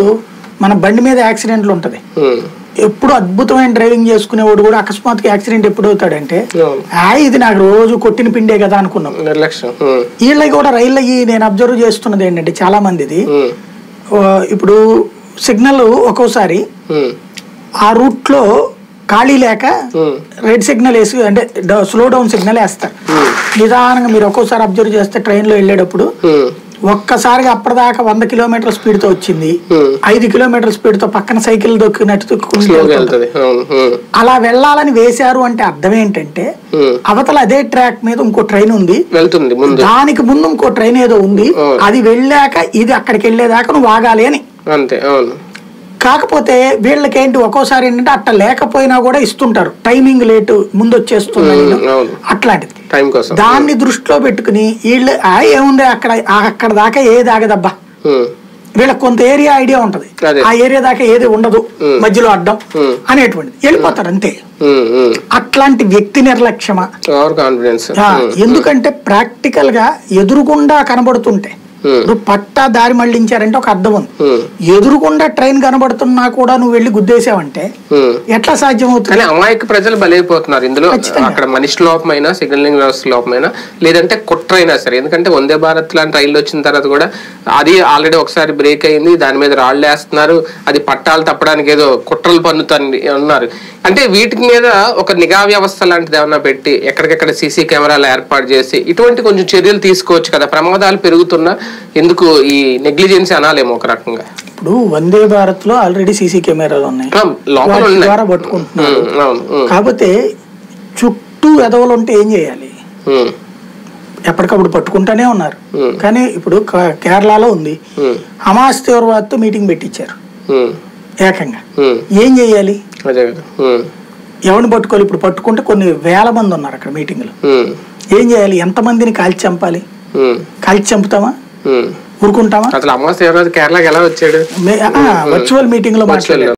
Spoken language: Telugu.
మన బండి మీద యాక్సిడెంట్లు ఉంటది ఉమ్. ఎప్పుడు అద్భుతమైన డ్రైవింగ్ చేసుకునేవాడు కూడా అకస్మాత్తుగా యాక్సిడెంట్ ఎప్పుడు అవుతాడంటే అవును. ఆ ఇది నాకు రోజు కొట్టిన పిండే కదా అనుకున్నాం నిర్లక్ష్యం ఉమ్. వీళ్ళకి కూడా రైళ్ళు అయ్యి నేను అబ్జర్వ్ చేస్తున్నది ఏంటంటే చాలా మందిది ఉమ్. ఆ, ఇప్పుడు సిగ్నల్ ఒక్కోసారి ఉమ్. ఆ రూట్ లో ఖాళీ లేక ఉమ్. రెడ్ సిగ్నల్ వేసి అంటే స్లో డౌన్ సిగ్నల్ వేస్తారు నిదానంగా మీరు ఒక్కోసారి అబ్జర్వ్ చేస్తే ట్రైన్ లో వెళ్ళేటప్పుడు ఉమ్. ఒక్కసారిగా అప్పటిదాకా వంద కిలోమీటర్ల స్పీడ్ తో వచ్చింది ఉమ్. ఐదు కిలోమీటర్ల స్పీడ్ తో పక్కన సైకిల్ దొక్కినట్టు తొక్కుకుంటూ స్లోగా వెళ్తుంటారు. వెళ్తుంది అవును ఉమ్. అలా వెళ్ళాలని వేశారు అంటే అర్థం ఏంటంటే ఉమ్. అవతల అదే ట్రాక్ మీద ఇంకో ట్రైన్ ఉంది వెళ్తుంది ముందు దానికి ముందు ఇంకో ట్రైన్ ఏదో ఉంది అవును. అది వెళ్ళాక ఇది అక్కడికి వెళ్ళేదాకా నువ్వు ఆగాలి అని అంతే అవును కాకపోతే వీళ్ళకేంటి ఒక్కోసారి ఏంటంటే అట్ట లేకపోయినా కూడా ఇస్తుంటారు టైమింగ్ లేటు ముందు వచ్చేస్తుందని ఉమ్, అవును అట్లాంటిది టైం కోసం దాన్ని దృష్టిలో పెట్టుకుని వీళ్ళు ఆ ఏముంది అక్కడ ఆ అక్కడ దాకా ఏది ఆగదబ్బా ఉమ్. వీళ్ళకి కొంత ఏరియా ఐడియా ఉంటది అదే. ఆ ఏరియా దాకా ఏది ఉండదు ఉమ్. మధ్యలో అడ్డం ఉమ్. అనేటువంటిది వెళ్ళిపోతారు అంతే ఉమ్. ఉమ్. అట్లాంటి వ్యక్తి నిర్లక్ష్యమా ఓవర్ కాన్ఫిడెన్స్ ఆ, ఎందుకంటే ప్రాక్టికల్ గా ఎదురుగుండా కనబడుతుంటే ఉమ్. ఇప్పుడు పట్టా దారి మళ్ళించారంటే ఒక అర్థం ఉంది ఉమ్. ఎదురుగుండా ట్రైన్ కనబడుతున్నా కూడా నువ్వు వెళ్ళి గుద్దేసావంటే ఉమ్. ఎట్లా సాధ్యం అవుతుంది కానీ అమాయక ప్రజలు బలైపోతున్నారు ఇందులో ఖచ్చితంగా. అక్కడ మనిషి లోపమైనా సిగ్నలింగ్ వ్యవస్థ లోపమైనా లేదంటే కుట్రైనా సరే ఎందుకంటే వందే భారత్ లాంటి రైలు వచ్చిన తర్వాత కూడా అది ఆల్రెడీ ఒకసారి బ్రేక్ అయింది దాని మీద రాళ్ళు వేస్తున్నారు అది పట్టాలు తప్పడానికి ఏదో కుట్రలు పన్నుతాన్ని అన్నారు అంటే వీటి మీద ఒక నిఘా వ్యవస్థ లాంటిది ఏమన్నా పెట్టి ఎక్కడికెక్కడ సీసీ కెమెరాలు ఏర్పాటు చేసి ఇటువంటి కొంచెం చర్యలు తీసుకోవచ్చు కదా ప్రమాదాలు పెరుగుతున్నా ఎందుకు ఈ నెగ్లిజెన్సీ అనాలేమో ఒక రకంగా ఇప్పుడు వందే భారత్ లో ఆల్రెడీ సీసీ కెమెరాలు ఉన్నాయి ఆ, లోపల వాటి ఉన్నాయి ద్వారా పట్టుకుంటున్నారు ఉమ్, అవును ఉమ్, కాకపోతే చుట్టూ ఎదవలు ఉంటే ఏం చేయాలి ఉమ్, ఎప్పటికప్పుడు పట్టుకుంటానే ఉన్నారు Hmm. కానీ ఇప్పుడు క- కేరళలో ఉంది ఉమ్, హమాస్ తీవ్రవాదతో మీటింగ్ పెట్టించారు ఉమ్, ఏకంగా ఉమ్. ఏం చేయాలి అదే కదా ఉమ్, ఎవరిని పట్టుకోవాలి ఇప్పుడు పట్టుకుంటే కొన్ని వేల మంది ఉన్నారు అక్కడ మీటింగ్లో ఉమ్, ఏం చేయాలి ఎంతమందిని కాల్చి చంపాలి ఉమ్, కాల్చి చంపుతామా ఉమ్. ఊరుకుంటామా అసలు అమావాస్య ఎవరోజు కేరళకి ఎలా వచ్చాడు వర్చువల్ మీటింగ్ లో Virtual మాట్లాడారు లో.